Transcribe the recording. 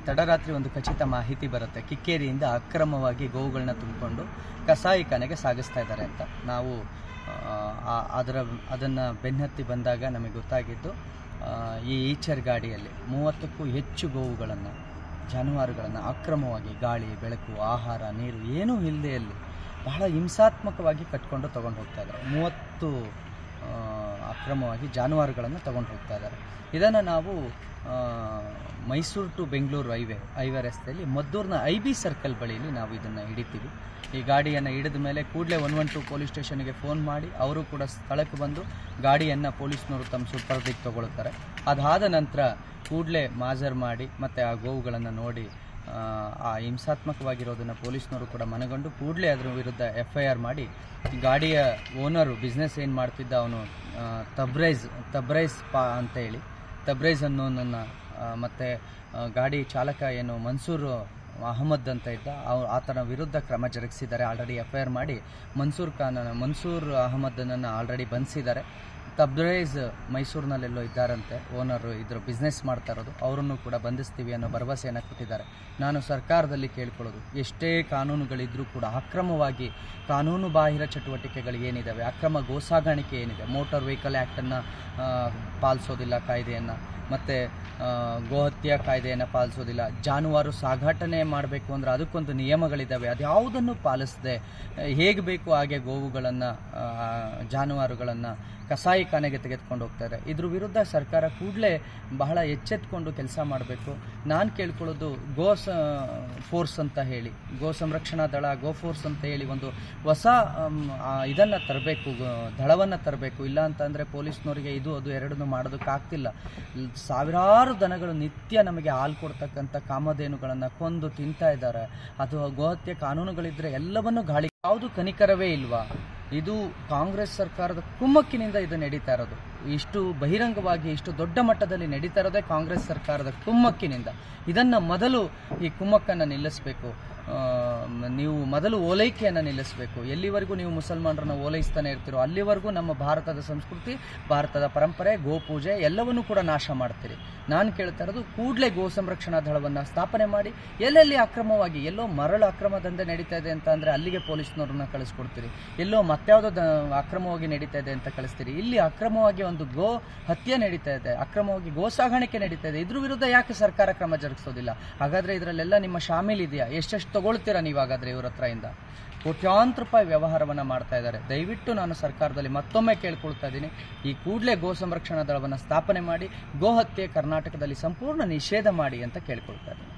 ತಡರಾತ್ರಿ ಒಂದು ಖಚಿತ ಮಾಹಿತಿ ಬರುತ್ತೆ ಕಿಕ್ಕೇರಿಯಿಂದ ಅಕ್ರಮವಾಗಿ ಗೋವುಗಳನ್ನ ತುಂಬಿಕೊಂಡು ಕಸಾಯಿಖಾನೆಗೆ ಸಾಗಿಸ್ತಾ ಇದ್ದಾರೆ ಅಂತ ನಾವು ಆ, ಆ- ಅದರ ಅದನ್ನು ಬೆನ್ನತ್ತಿ ಬಂದಾಗ ನಮಗೆ ಗೊತ್ತಾಗಿದ್ದು ಆ, ಈ ಈಚರ್ ಗಾಡಿಯಲ್ಲಿ ಮೂವತ್ತಕ್ಕೂ ಹೆಚ್ಚು ಗೋವುಗಳನ್ನು ಜಾನುವಾರುಗಳನ್ನು ಅಕ್ರಮವಾಗಿ ಗಾಳಿ ಬೆಳಕು ಆಹಾರ ನೀರು ಏನೂ ಇಲ್ಲದೆ ಅಲ್ಲಿ ಬಹಳ ಹಿಂಸಾತ್ಮಕವಾಗಿ ಕಟ್ಕೊಂಡು ತೊಗೊಂಡು ಹೋಗ್ತಾ ಇದ್ದಾರೆ ಮೂವತ್ತು ಆ, ಅಕ್ರಮವಾಗಿ ಜಾನುವಾರುಗಳನ್ನು ತಗೊಂಡು ಹೋಗ್ತಾ ಇದ್ದಾರೆ ಇದನ್ನು ನಾವು ಆ, Mysuru to Bengaluru highway highway ರಸ್ತೆಯಲ್ಲಿ ಮದ್ದೂರಿನ ಐ ಬಿ ಸರ್ಕಲ್ ಬಳಿಯಲ್ಲಿ ನಾವು ಇದನ್ನು ಹಿಡಿತೀವಿ ಈ ಗಾಡಿಯನ್ನು ಹಿಡಿದ ಮೇಲೆ ಕೂಡಲೇ ಒನ್ ಒನ್ ಟು ಪೊಲೀಸ್ ಸ್ಟೇಷನ್ಗೆ ಫೋನ್ ಮಾಡಿ ಅವರು ಕೂಡ ಸ್ಥಳಕ್ಕೆ ಬಂದು ಗಾಡಿಯನ್ನು ಪೊಲೀಸ್ನವರು ತಮ್ಮ ಸುಪರ್ದಿಗೆ ತಗೊಳ್ತಾರೆ ಅದಾದ ನಂತರ ಕೂಡಲೇ ಮಾಜರ್ ಮಾಡಿ ಮತ್ತು ಆ ಗೋವುಗಳನ್ನು ನೋಡಿ ಆ, ಆ ಹಿಂಸಾತ್ಮಕವಾಗಿರೋದನ್ನು ಪೊಲೀಸ್ನವರು ಕೂಡ ಮನಗಂಡು ಕೂಡಲೇ ಅದರ ವಿರುದ್ಧ ಎಫ್ ಐ ಆರ್ ಮಾಡಿ ಈ ಗಾಡಿಯ ಓನರು ಬಿಸ್ನೆಸ್ ಏನು ಮಾಡ್ತಿದ್ದ ಅವನು ತಬ್ರೈಸ್ ತಬ್ರೈಸ್ ಪಾ ಅಂತ ಹೇಳಿ ತಬ್ರೈಸ್ ಅನ್ನೋನನ್ನು ಮತ್ತು ಗಾಡಿ ಚಾಲಕ ಏನು ಮನ್ಸೂರ್ ಅಹಮದ್ ಅಂತ ಇದ್ದ ಅವ್ರು ಆತನ ವಿರುದ್ಧ ಕ್ರಮ ಜರುಗಿಸಿದ್ದಾರೆ ಆಲ್ರೆಡಿ ಎಫ್ ಐ ಆರ್ ಮಾಡಿ ಮನ್ಸೂರ್ ಖಾನ್ ಮನ್ಸೂರ್ ಅಹಮದನನ್ನು ಆಲ್ರೆಡಿ ಬಂಧಿಸಿದ್ದಾರೆ ತಬ್ರೇಜ್ ಮೈಸೂರಿನಲ್ಲೆಲ್ಲೋ ಇದ್ದಾರಂತೆ ಓನರು ಇದ್ರ ಬಿಸ್ನೆಸ್ ಮಾಡ್ತಾ ಇರೋದು ಅವರನ್ನು ಕೂಡ ಬಂಧಿಸ್ತೀವಿ ಅನ್ನೋ ಭರವಸೆಯನ್ನು ಕೊಟ್ಟಿದ್ದಾರೆ ನಾನು ಸರ್ಕಾರದಲ್ಲಿ ಕೇಳ್ಕೊಳ್ಳೋದು ಎಷ್ಟೇ ಕಾನೂನುಗಳಿದ್ರೂ ಕೂಡ ಅಕ್ರಮವಾಗಿ ಕಾನೂನು ಬಾಹಿರ ಚಟುವಟಿಕೆಗಳು ಏನಿದ್ದಾವೆ ಅಕ್ರಮ ಗೋಸಾಗಾಣಿಕೆ ಏನಿದೆ ಮೋಟಾರ್ ವೆಹಿಕಲ್ ಆ್ಯಕ್ಟನ್ನು ಪಾಲಿಸೋದಿಲ್ಲ ಕಾಯ್ದೆಯನ್ನು ಮತ್ತು ಗೋಹತ್ಯೆ ಕಾಯ್ದೆಯನ್ನು ಪಾಲಿಸೋದಿಲ್ಲ ಜಾನುವಾರು ಸಾಗಾಟನೆ ಮಾಡಬೇಕು ಅಂದರೆ ಅದಕ್ಕೊಂದು ನಿಯಮಗಳಿದ್ದಾವೆ ಅದ್ಯಾವುದನ್ನು ಪಾಲಿಸದೆ ಹೇಗೆ ಬೇಕು ಹಾಗೆ ಗೋವುಗಳನ್ನು ಜಾನುವಾರುಗಳನ್ನು ಕಸಾಯಿಖಾನೆಗೆ ತೆಗೆದುಕೊಂಡು ಹೋಗ್ತಾರೆ ಇದ್ರ ವಿರುದ್ಧ ಸರ್ಕಾರ ಕೂಡಲೇ ಬಹಳ ಎಚ್ಚೆತ್ಕೊಂಡು ಕೆಲಸ ಮಾಡಬೇಕು ನಾನು ಕೇಳ್ಕೊಳ್ಳೋದು ಗೋ ಸ ಫೋರ್ಸ್ ಅಂತ ಹೇಳಿ ಗೋ ಸಂರಕ್ಷಣಾ ದಳ ಗೋ ಫೋರ್ಸ್ ಅಂತ ಹೇಳಿ ಒಂದು ಹೊಸ ಇದನ್ನು ತರಬೇಕು ದಳವನ್ನು ತರಬೇಕು ಇಲ್ಲ ಅಂತಂದರೆ ಪೊಲೀಸ್ನವರಿಗೆ ಇದು ಅದು ಎರಡನ್ನೂ ಮಾಡೋದಕ್ಕಾಗ್ತಿಲ್ಲ ಲ್- ಸಾವಿರಾರು ದನಗಳು ನಿತ್ಯ ನಮಗೆ ಹಾಲು ಕೊಡ್ತಕ್ಕಂಥ ಕಾಮಧೇನುಗಳನ್ನು ಕೊಂದು ತಿಂತಾ ಇದ್ದಾರೆ ಅದು ಗೋಹತ್ಯೆ ಕಾನೂನುಗಳಿದ್ರೆ ಎಲ್ಲವನ್ನೂ ಗಾಳಿ ಯಾವುದು ಕನಿಕರವೇ ಇಲ್ವಾ ಇದು ಕಾಂಗ್ರೆಸ್ ಸರ್ಕಾರದ ಕುಮ್ಮಕ್ಕಿನಿಂದ ಇದು ನಡೀತಾ ಇರೋದು ಇಷ್ಟು ಬಹಿರಂಗವಾಗಿ ಇಷ್ಟು ದೊಡ್ಡ ಮಟ್ಟದಲ್ಲಿ ನಡೀತಾ ಇರೋದೇ ಕಾಂಗ್ರೆಸ್ ಸರ್ಕಾರದ ಕುಮ್ಮಕ್ಕಿನಿಂದ ಇದನ್ನು ಮೊದಲು ಈ ಕುಮ್ಮಕ್ಕನ್ನು ನಿಲ್ಲಿಸಬೇಕು ನೀವು ಮೊದಲು ಓಲೈಕೆಯನ್ನು ನಿಲ್ಲಿಸಬೇಕು ಎಲ್ಲಿವರೆಗೂ ನೀವು ಮುಸಲ್ಮಾನರನ್ನ ಓಲೈಸ್ತಾನೆ ಇರ್ತೀರೋ ಅಲ್ಲಿವರೆಗೂ ನಮ್ಮ ಭಾರತದ ಸಂಸ್ಕೃತಿ ಭಾರತದ ಪರಂಪರೆ ಗೋಪೂಜೆ ಎಲ್ಲವನ್ನೂ ಕೂಡ ನಾಶ ಮಾಡ್ತೀರಿ ನಾನು ಕೇಳ್ತಾ ಇರೋದು ಕೂಡಲೇ ಗೋ ಸಂರಕ್ಷಣಾ ದಳವನ್ನು ಸ್ಥಾಪನೆ ಮಾಡಿ ಎಲ್ಲೆಲ್ಲಿ ಅಕ್ರಮವಾಗಿ ಎಲ್ಲೋ ಮರಳು ಅಕ್ರಮ ದಂಧೆ ನಡೀತಾ ಇದೆ ಅಂತ ಅಂದರೆ ಅಲ್ಲಿಗೆ ಪೊಲೀಸ್ನವ್ರನ್ನ ಕಳಿಸ್ಕೊಡ್ತೀರಿ ಎಲ್ಲೋ ಮತ್ಯಾವುದೋ ದ ಅಕ್ರಮವಾಗಿ ನಡೀತಾ ಇದೆ ಅಂತ ಕಳಿಸ್ತೀರಿ ಇಲ್ಲಿ ಅಕ್ರಮವಾಗಿ ಒಂದು ಗೋ ಹತ್ಯೆ ನಡೀತಾ ಇದೆ ಅಕ್ರಮವಾಗಿ ಗೋ ಸಾಗಾಣಿಕೆ ನಡೀತಾ ಇದೆ ಇದ್ರ ವಿರುದ್ಧ ಯಾಕೆ ಸರ್ಕಾರ ಕ್ರಮ ಜರುಗಿಸೋದಿಲ್ಲ ಹಾಗಾದ್ರೆ ಇದರಲ್ಲೆಲ್ಲ ನಿಮ್ಮ ಶಾಮೀಲ್ ಇದೆಯಾ ಎಷ್ಟೆಷ್ಟು ತಗೊಳ್ತೀರಾ ನೀವು ಹಾಗಾದ್ರೆ ಇವ್ರ ಹತ್ರ ಇಂದ ಕೋಟ್ಯಾಂತರ ರೂಪಾಯಿ ವ್ಯವಹಾರವನ್ನ ಮಾಡ್ತಾ ಇದ್ದಾರೆ ದಯವಿಟ್ಟು ನಾನು ಸರ್ಕಾರದಲ್ಲಿ ಮತ್ತೊಮ್ಮೆ ಕೇಳ್ಕೊಳ್ತಾ ಇದ್ದೀನಿ ಈ ಕೂಡಲೇ ಗೋ ಸಂರಕ್ಷಣಾ ದಳವನ್ನು ಸ್ಥಾಪನೆ ಮಾಡಿ ಗೋ ಹತ್ಯೆ ಕರ್ನಾಟಕದಲ್ಲಿ ಸಂಪೂರ್ಣ ನಿಷೇಧ ಮಾಡಿ ಅಂತ ಕೇಳ್ಕೊಳ್ತಾ ಇದ್ದೀನಿ